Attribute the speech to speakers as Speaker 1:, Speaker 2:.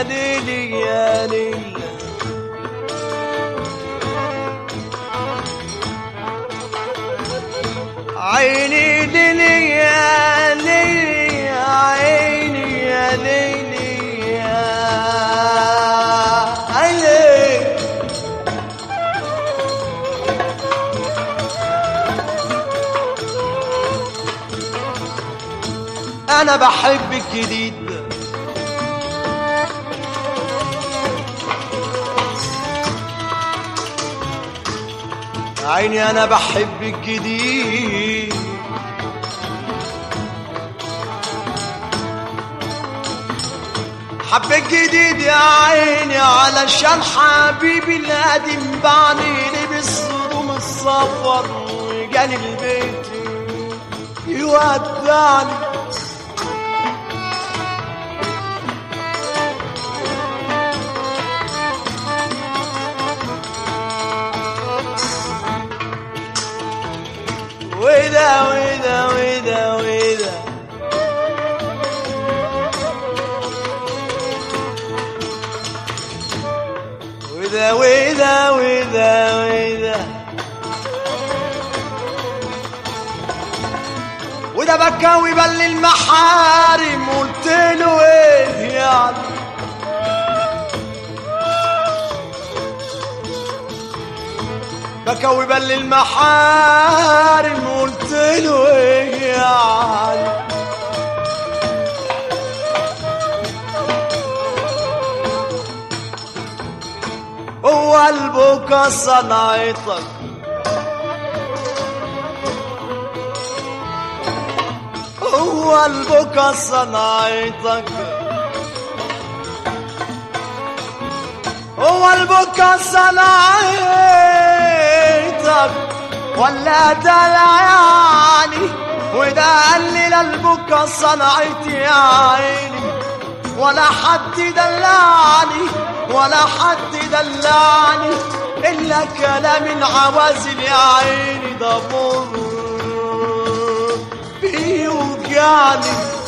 Speaker 1: يا ليلي يا ليلي عيني ليلي يا ليلي عيني يا ليلي يا عيني انا بحبك جديد عيني انا بحبك جديد حبك جديد يا عيني علشان حبيبي القديم بعني بالصدوم السفر وجاني البيت يودعني وده وده وده وده وده وده وده وده وده بكاوي بل المحارم قلت له ايه يعني بكاوي بل المحارم قلت له ايه يعني هو قلبك صنعتك هو قلبك صنعتك هو قلبك صنعتك ولا دلعني وده قال لي قلبك صنعتي يا عيني ولا حد دلعني ولا حد دلعني إلا كلام العوازل يا عيني ده مر بيوجعني